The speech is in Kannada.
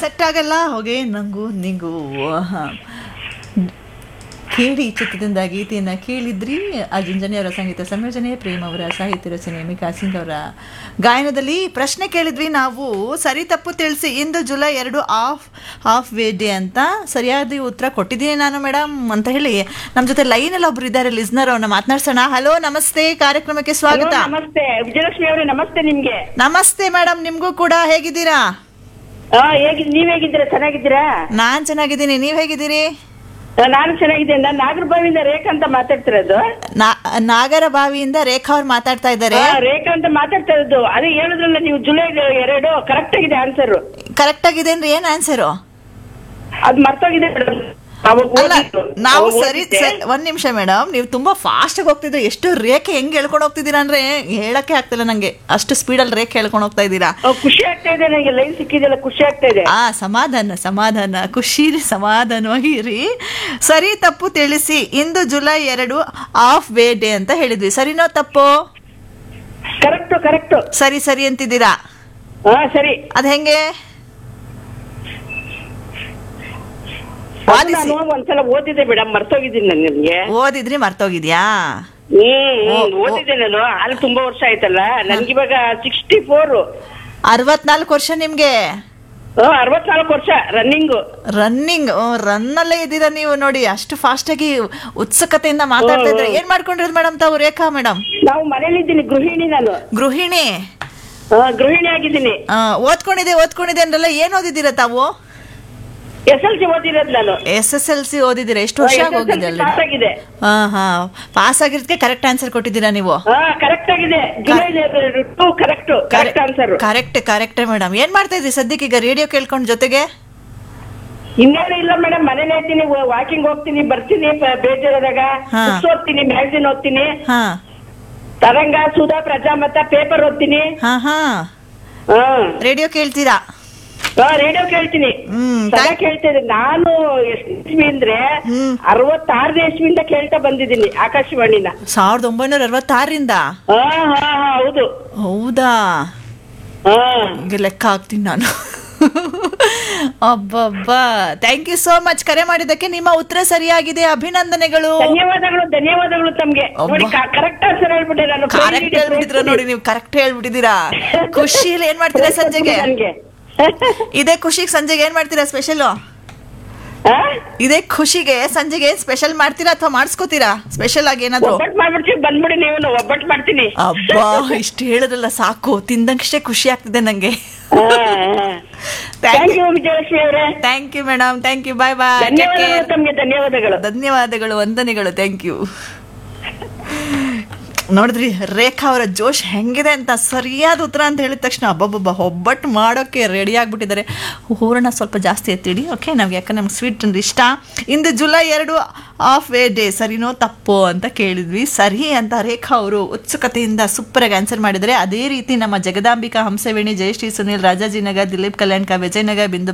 ಸೆಟ್ ಆಗಲ್ಲ ಹೋಗೆ ನಂಗೂ ನಿಂಗೂ ಆಹಾ. ಕೇಳಿ ಚಿತ್ರದಿಂದ ಗೀತೆಯನ್ನು ಕೇಳಿದ್ರಿ ಅರ್ಜುನ್ ಅವರ ಸಂಗೀತ ಸಂಯೋಜನೆ ಪ್ರೇಮ್ ಅವರ ಸಾಹಿತ್ಯ ರಚನೆ ಮಿಕಾ ಸಿಂಗ್ ಅವರ ಗಾಯನದಲ್ಲಿ ಪ್ರಶ್ನೆ ಕೇಳಿದ್ವಿ ನಾವು ಸರಿ ತಪ್ಪು ತಿಳಿಸಿ ಇಂದು ಜುಲೈ ಎರಡು ಆಫ್ ಹಾಫ್ ವೇ ಡೇ ಅಂತ ಸರಿಯಾದ ಉತ್ತರ ಕೊಟ್ಟಿದ್ದೀನಿ ನಾನು ಮೇಡಮ್ ಅಂತ ಹೇಳಿ ನಮ್ಮ ಜೊತೆ ಲೈನಲ್ಲಿ ಒಬ್ರು ಇದ್ದಾರೆ ಲಿಸ್ನರ್ ಅವ್ರನ್ನ ಮಾತನಾಡ್ಸೋಣ ಹಲೋ ನಮಸ್ತೆ ಕಾರ್ಯಕ್ರಮಕ್ಕೆ ಸ್ವಾಗತ ಹಲೋ, ನಮಸ್ತೆ ವಿಜಯಲಕ್ಷ್ಮಿ ಅವರೇ ನಮಸ್ತೆ ನಿಮ್ಗೆ ನಮಸ್ತೆ ಮೇಡಮ್ ನಿಮಗೂ ಕೂಡ ಹೇಗಿದ್ದೀರಾ ಹಾ ಹೇಗಿ ನೀವ್ ಹೇಗಿದ್ದೀರಾ ಚೆನ್ನಾಗಿದ್ದೀರಾ ನಾನ್ ಚೆನ್ನಾಗಿದ್ದೀನಿ ನೀವ್ ಹೇಗಿದ್ದೀರಿ ಆ, ನಾನು ಚೆನ್ನಾಗಿದ್ದೀನಿ ನಾನು ನಾಗರಬಾವಿಯಿಂದ ರೇಖಾ ಅಂತ ಮಾತಾಡ್ತಿರೋದು ನಾ- ನಾಗರ ಬಾವಿಯಿಂದ ರೇಖಾ ಅವ್ರು ಮಾತಾಡ್ತಾ ಇದ್ದಾರೆ ಆ, ರೇಖಾ ಅಂತ ಮಾತಾಡ್ತಾ ಇರೋದು ಅದೇ ಹೇಳಿದ್ರಲ್ಲ ನೀವು ಜುಲೈ ಎರಡು ಕರೆಕ್ಟ್ ಆಗಿದೆ ಆನ್ಸರ್ ಕರೆಕ್ಟ್ ಆಗಿದೆ ಅಂದ್ರೆ ಏನ್ ಆನ್ಸರು ಅದ್ ಮರ್ತೋಗಿದೆ ಮೇಡಮ್ ಅವಾಗ ಅಲ್ಲ ಓದಿದ್ದು. ನಾವು ಅವಾಗ ಸರಿ ಓದಿದ್ದೆ. ಸ- ಒಂದ್ ನಿಮಿಷ ಮೇಡಮ್ ನೀವು ತುಂಬಾ ಫಾಸ್ಟ್ ಆಗಿ ಹೋಗ್ತಿದ್ರೆ ಎಷ್ಟು ರೇಖೆ ಹೆಂಗ್ ಹೇಳ್ಕೊಂಡು ಹೋಗ್ತಿದ್ದೀರಾ ಅಂದ್ರೆ ಹೇಳಕ್ಕೆ ಆಗ್ತಿಲ್ಲ ನಂಗೆ ಅಷ್ಟು ಸ್ಪೀಡಲ್ಲಿ ರೇಖೆ ಹೇಳ್ಕೊಂಡು ಹೋಗ್ತಾ ಇದ್ದೀರಾ ಆ, ಖುಷಿ ಆಗ್ತಾ ಇದೆ ನನಗೆ ಲೈನ್ ಸಿಕ್ಕಿದೆಲ್ಲ ಖುಷಿ ಆಗ್ತಾ ಇದೆ ಆ ಸಮಾಧಾನ ಸಮಾಧಾನ ಖುಷಿ ಸಮಾಧಾನವಾಗಿ ಇರಿ ಸರಿ ತಪ್ಪು ತಿಳಿಸಿ ಇಂದು ಜುಲೈ ಎರಡು ಆಫ್ ವೇ ಡೇ ಅಂತ ಹೇಳಿದ್ವಿ ಸರಿನೋ ತಪ್ಪು ಕರೆಕ್ಟ್ ಕರೆಕ್ಟ್ ಸರಿ ಸರಿ ಅಂತಿದ್ದೀರಾ ಹಾ ಸರಿ ಅದ್ ಹೆಂಗೆ ಅದು ವಾದಿಸಿ ನಾನು ಒಂದ್ಸಲ ಓದಿದ್ದೆ ಮೇಡಮ್ ಮರ್ತೋಗಿದ್ದೀನಿ ನಾನು ನಿಮ್ಗೆ ಓದಿದ್ರಿ ಮರ್ತೋಗಿದ್ಯಾ ಹ್ಮ್ ಓ, ಹ್ಮ್, ಓ. ಓದಿದ್ದೆ ನಾನು ಅಲ್ಲಿ ತುಂಬಾ ವರ್ಷ ಆಯ್ತಲ್ಲ ನನ್ಗಿವಾಗ ಸಿಕ್ಸ್ಟಿ ಫೋರ್ ಅರವತ್ನಾಲ್ಕು ವರ್ಷ ನಿಮ್ಗೆ ಅರವತ್ನಾಲ್ಕು ವರ್ಷ ರನ್ನಿಂಗ್ ರನ್ನಿಂಗ್ ರನ್ನಲ್ಲೇ ಇದ್ದೀರಾ ನೀವು ನೋಡಿ ಅಷ್ಟು ಫಾಸ್ಟ್ ಆಗಿ ಉತ್ಸುಕತೆಯಿಂದ ಮಾತಾಡ್ತಾ ಇದ್ರೆ ಏನ್ ಮಾಡ್ಕೊಂಡಿರೋದು ಮೇಡಮ್ ತಾವು ರೇಖಾ ಮೇಡಮ್ ನಾವು ಮನೇಲಿದ್ದೀನಿ ಗೃಹಿಣಿ ನಾನು ಗೃಹಿಣಿ ಆ, ಗೃಹಿಣಿ ಆಗಿದ್ದೀನಿ ಆ, ಓದ್ಕೊಂಡಿದೆ ಓದ್ಕೊಂಡಿದೆ ಅಂದ್ರಲ್ಲ ಏನ್ ಓದಿದ್ದೀರಾ ತಾವು ಎಸ್ ಎಲ್ ಸಿ ಓದಿರೋದು ನಾನು ಎಸ್ ಎಸ್ ಎಲ್ ಸಿ ಓದಿದ್ದೀರಾ ಎಷ್ಟು ವರ್ಷ ಆಗಿ ಹೋಗಿದೆ ಅಲ್ಲಿ ಪಾಸ್ ಆಗಿದೆ ಹಾ ಹಾ ಪಾಸ್ ಆಗಿರೋದಕ್ಕೆ ಕರೆಕ್ಟ್ ಆನ್ಸರ್ ಕೊಟ್ಟಿದ್ದೀರಾ ನೀವು ಹಾ ಕರೆಕ್ಟ್ ಆಗಿದೆ July two correct correct answer correct correct madam ಏನ್ ಮಾಡ್ತಾ ಇದ್ರಿ ಸದ್ಯಕ್ಕೆ ಈಗ ರೇಡಿಯೋ ಕೇಳ್ಕೊಂಡು ಜೊತೆಗೆ ಇನ್ನೇನು ಇಲ್ಲ ಮೇಡಮ್ ಮನೇಲಿ ಇರ್ತೀನಿ ವಾಕಿಂಗ್ ಹೋಗ್ತೀನಿ ಬರ್ತೀನಿ ಪ- ಬೇಜಾರಾದಾಗ ಹಾ. ಬುಕ್ಸ್ ಓದ್ತೀನಿ ಮ್ಯಾಗಝಿನ್ ಓದ್ತೀನಿ ಹಾ ತರಂಗ ಸುಧಾ ಪ್ರಜಾಮತ ಪೇಪರ್ ಓದ್ತೀನಿ ಹಾ ಹಾ ಹಾ ರೇಡಿಯೋ ಕೇಳ್ತೀರಾ ರೇಡಿಯೋ ಕೇಳ್ತೀನಿ ಹ್ಮ್, ಸದಾ thank- ಕೇಳ್ತಾ ಇದ್ದೀನಿ ನಾನು ಎಷ್ಟು ಇಸ್ವಿ ಅಂದ್ರೆ ಹ್ಮ್. ಅರವತ್ತಾರನೇ ಇಸ್ವಿಯಿಂದ ಕೇಳ್ತಾ ಬಂದಿದ್ದೀನಿ ಆಕಾಶವಾಣಿನ ಸಾವಿರದ ಒಂಬೈನೂರ ಅರವತ್ತಾರರಿಂದ ಹಾ ಹಾ ಹಾ ಹೌದು ಹೌದಾ ಹಾ ಹಿಂಗೆ ಲೆಕ್ಕ ಹಾಕ್ತೀನಿ ನಾನು ಅಬ್ಬಬ್ಬಾ ಥ್ಯಾಂಕ್ ಯು ಸೋ ಮಚ್ ಕರೆ ಮಾಡಿದ್ದಕ್ಕೆ ನಿಮ್ಮ ಉತ್ತರ ಸರಿಯಾಗಿದೆ ಅಭಿನಂದನೆಗಳು ಧನ್ಯವಾದಗಳು ಧನ್ಯವಾದಗಳು ತಮ್ಗೆ ನೋಡಿ ಅಬ್ಬಾ. ಕರೆಕ್ಟ್ ಆನ್ಸರ್ ಹೇಳ್ಬಿಟ್ಟೆ ನಾನು ಕರೆಕ್ಟ್ ಹೇಳ್ಬಿಟ್ಟಿದ್ರ ನೋಡಿ ನೀವು ಕರೆಕ್ಟ್ ಹೇಳ್ಬಿಟ್ಟಿದ್ದೀರಾ ಖುಷಿಲಿ ಏನ್ ಮಾಡ್ತೀರಾ ಸಂಜೆಗೆ ನನ್ಗೆ ಇದೇ ಖುಷಿಗೆ ಸಂಜೆಗೆ ಏನ್ ಮಾಡ್ತೀರಾ ಸ್ಪೆಷಲ್ ಆ? ಇದೇ ಖುಷಿಗೆ ಸಂಜೆಗೆ ಏನ್ ಸ್ಪೆಷಲ್ ಮಾಡ್ತೀರಾ ಅಥವಾ ಮಾಡಿಸ್ಕೋತೀರಾ ಸ್ಪೆಷಲ್ ಆಗಿ ಏನಾದ್ರು ಒಬ್ಬಟ್ಟು ಮಾಡ್ಬಿಡ್ತೀನಿ ಬಂದ್ಬಿಡಿ ನೀವು ಒಬ್ಬಟ್ಟು ಮಾಡ್ತೀನಿ ಅಬ್ಬಾ ಇಷ್ಟು ಹೇಳಿದ್ರಲ್ಲ ಸಾಕು ತಿಂದಂಗಷ್ಟೇ ಖುಷಿ ಆಗ್ತಿದೆ ನಂಗೆ ಥ್ಯಾಂಕ್ ಯು ವಿಜಯಲಕ್ಷ್ಮಿ ಅವರೇ thank you madam thank you bye bye ಧನ್ಯವಾದಗಳು ತಮ್ಗೆ ಧನ್ಯವಾದಗಳು ಧನ್ಯವಾದಗಳು ವಂದನೆಗಳು ಥ್ಯಾಂಕ್ ಯು ನೋಡಿದ್ರಿ ರೇಖಾ ಅವರ ಜೋಶ್ ಹೆಂಗಿದೆ ಅಂತ ಸರಿಯಾದ ಉತ್ತರ ಅಂತ ಹೇಳಿದ ತಕ್ಷಣ ಅಬ್ಬಬ್ಬಬ್ಬ ಒಬ್ಬಟ್ಟು ಮಾಡೋಕ್ಕೆ ರೆಡಿ ಆಗಿಬಿಟ್ಟಿದ್ದಾರೆ ಹೂರಣ ಸ್ವಲ್ಪ ಜಾಸ್ತಿ ಎತ್ತಿಡಿ ಓಕೆ ನಮ್ಗೆ ಯಾಕಂದ್ರೆ ನಮ್ಗೆ ಸ್ವೀಟ್ ಅಂದ್ರೆ ಇಷ್ಟ ಇಂದು ಜುಲೈ ಎರಡು ಆಫ್ ವೇ ಡೇ ಸರಿನೋ ತಪ್ಪೋ ಅಂತ ಕೇಳಿದ್ವಿ ಸರಿ ಅಂತ ರೇಖಾ ಅವರು ಉತ್ಸುಕತೆಯಿಂದ ಸೂಪರಾಗಿ ಆನ್ಸರ್ ಮಾಡಿದರೆ ಅದೇ ರೀತಿ ನಮ್ಮ ಜಗದಾಂಬಿಕಾ ಹಂಸವೇಣಿ ಜಯಶ್ರೀ ಸುನಿಲ್ ರಾಜಾಜಿನಗರ್ ದಿಲೀಪ್ ಕಲ್ಯಾಣ್ಕ ವಿಜಯನಗರ್ ಬಿಂದು